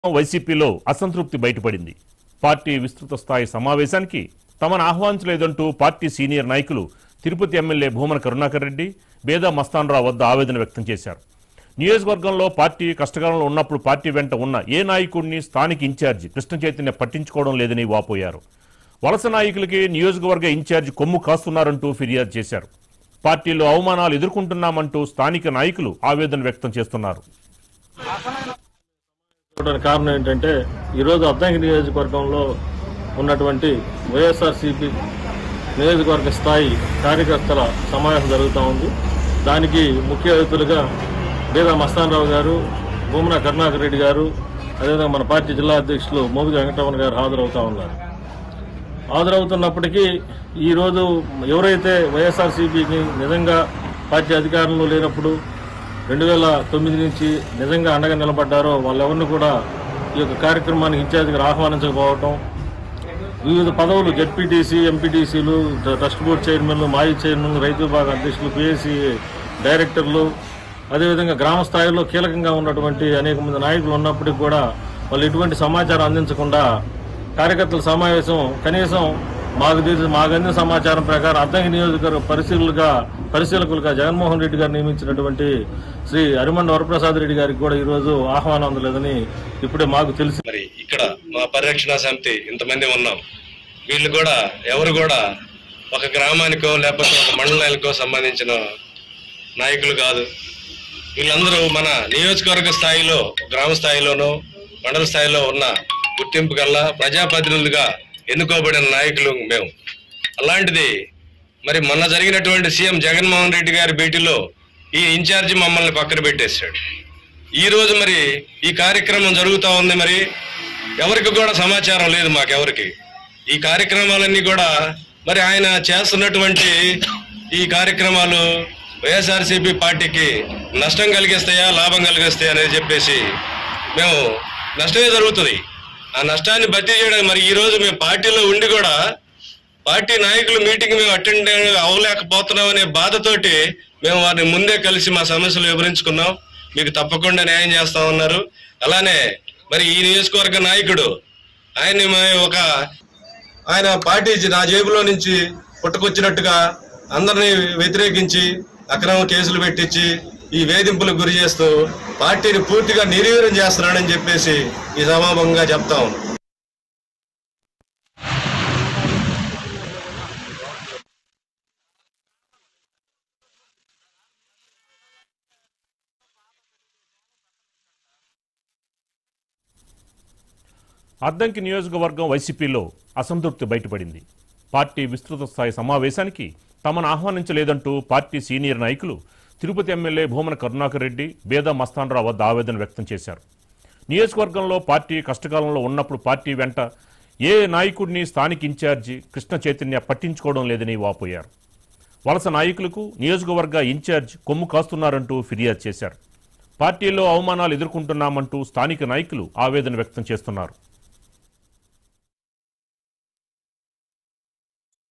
వైసీపీలో అసంతృప్తి బయటపడింది పార్టీ విస్తృత స్థాయి సమావేశానికి తమను ఆహ్వానించలేదంటూ పార్టీ సీనియర్ నాయకులు తిరుపతి ఎమ్మెల్యే భూమన కరుణాకర్ రెడ్డి బేదా మస్తాన్రావు వద్ద ఆవేదన వ్యక్తం చేశారు నియోజకవర్గంలో పార్టీ కష్టకాలంలో ఉన్నప్పుడు పార్టీ వెంట ఉన్న ఏ నాయకుడిని స్థానిక ఇన్ఛార్జి కృష్ణ చైతన్య పట్టించుకోవడం లేదని వాపోయారు వలస నాయకులకి నియోజకవర్గ ఇన్ఛార్జి కొమ్ము కాస్తున్నారంటూ ఫిర్యాదు చేశారు పార్టీలో అవమానాలు ఎదుర్కొంటున్నామంటూ స్థానిక నాయకులు ఆవేదన వ్యక్తం చేస్తున్నారు చూడడానికి కారణం ఏంటంటే ఈరోజు అద్దంకి నియోజకవర్గంలో ఉన్నటువంటి వైఎస్ఆర్సీపీ నియోజకవర్గ స్థాయి కార్యకర్తల సమావేశం జరుగుతూ ఉంది దానికి ముఖ్య అతిథులుగా బీదా మస్తానరావు గారు భూమన కరుణాకర్ రెడ్డి గారు అదేవిధంగా మన పార్టీ జిల్లా అధ్యక్షులు మోబిది వెంకటరమణ గారు హాజరవుతా ఉన్నారు హాజరవుతున్నప్పటికీ ఈరోజు ఎవరైతే వైఎస్ఆర్సీపీకి నిజంగా పార్టీ అధికారంలో లేనప్పుడు రెండు వేల తొమ్మిది నుంచి నిజంగా అండగా నిలబడ్డారో వాళ్ళెవరిని కూడా ఈ యొక్క కార్యక్రమానికి ఇన్ఛార్జిగా ఆహ్వానించకపోవటం వివిధ పదవులు జడ్పీటీసీ ఎంపీటీసీలు ట్రస్ట్ బోర్డు చైర్మన్లు మాజీ చైర్మన్లు రైతు విభాగ అధ్యక్షులు పిఎస్సి డైరెక్టర్లు అదేవిధంగా గ్రామ స్థాయిలో కీలకంగా ఉన్నటువంటి అనేక మంది నాయకులు ఉన్నప్పటికీ కూడా వాళ్ళు ఎటువంటి సమాచారం అందించకుండా కార్యకర్తల సమావేశం కనీసం మాకు తెలిసి మాకు అందిన సమాచారం ప్రకారం అద్దంకి నియోజకవర్గ పరిశీలుగా పరిశీలకులుగా జగన్మోహన్ రెడ్డి గారు నియమించినటువంటి శ్రీ అరిమండ వరప్రసాద్ రెడ్డి గారికి కూడా ఈరోజు ఆహ్వానం అందలేదని ఇప్పుడే మాకు తెలిసి మరి ఇక్కడ మా పరిరక్షణ సమితి ఇంతమంది ఉన్నాం వీళ్ళు కూడా ఎవరు కూడా ఒక గ్రామానికో లేకపోతే ఒక మండలానికో సంబంధించిన నాయకులు కాదు వీళ్ళందరూ మన నియోజకవర్గ స్థాయిలో గ్రామ స్థాయిలోనో మండల స్థాయిలో ఉన్న గుర్తింపు కల్లా ప్రజాప్రతినిధులుగా ఎన్నుకోబడిన నాయకులు మేము అలాంటిది మరి మొన్న జరిగినటువంటి సీఎం జగన్మోహన్ రెడ్డి గారి భేటీలో ఈ ఇన్ఛార్జి మమ్మల్ని పక్కన పెట్టేశాడు ఈ రోజు మరి ఈ కార్యక్రమం జరుగుతూ ఉంది మరి ఎవరికి కూడా సమాచారం లేదు మాకెవరికి ఈ కార్యక్రమాలన్నీ కూడా మరి ఆయన చేస్తున్నటువంటి ఈ కార్యక్రమాలు వైఎస్ఆర్సీపీ పార్టీకి నష్టం కలిగిస్తాయా లాభం కలిగిస్తాయా అనేది చెప్పేసి మేము నష్టమే జరుగుతుంది ఆ నష్టాన్ని భర్తీ చేయడానికి మరి ఈ రోజు మేము పార్టీలో ఉండి కూడా పార్టీ నాయకులు మీటింగ్ మేము అటెండ్ అవ్వలేకపోతున్నాం అనే బాధతోటి మేము వారిని ముందే కలిసి మా సమస్యలు వివరించుకున్నాం మీకు తప్పకుండా న్యాయం చేస్తా ఉన్నారు అలానే మరి ఈ నియోజకవర్గ నాయకుడు ఆయన్ని మే- ఒక ఆయన పార్టీ నా జేబులో నుంచి పుట్టుకొచ్చినట్టుగా అందరినీ వ్యతిరేకించి అక్రమ కేసులు పెట్టించి ఈ వేధింపులకు గురి చేస్తూ పార్టీని పూర్తిగా నిర్వీర్యం చేస్తున్నాడని చెప్పేసి ఈ సమాపంగా చెప్తా ఉన్నాం అద్దంకి నియోజకవర్గం వైసీపీలో అసంతృప్తి బయటపడింది పార్టీ విస్తృత స్థాయి సమావేశానికి తమను ఆహ్వానించలేదంటూ పార్టీ సీనియర్ నాయకులు తిరుపతి ఎమ్మెల్యే భూమన కరుణాకర్ రెడ్డి బేదా మస్తాన్రావు వద్ద ఆవేదన వ్యక్తం చేశారు నియోజకవర్గంలో పార్టీ కష్టకాలంలో ఉన్నప్పుడు పార్టీ వెంట ఏ నాయకుడిని స్థానిక ఇన్ఛార్జి కృష్ణ చైతన్య పట్టించుకోవడం లేదని వాపోయారు వలస నాయకులకు నియోజకవర్గ ఇన్ఛార్జ్ కొమ్ము కాస్తున్నారంటూ ఫిర్యాదు చేశారు పార్టీలో అవమానాలు ఎదుర్కొంటున్నామంటూ స్థానిక నాయకులు ఆవేదన వ్యక్తం చేస్తున్నారు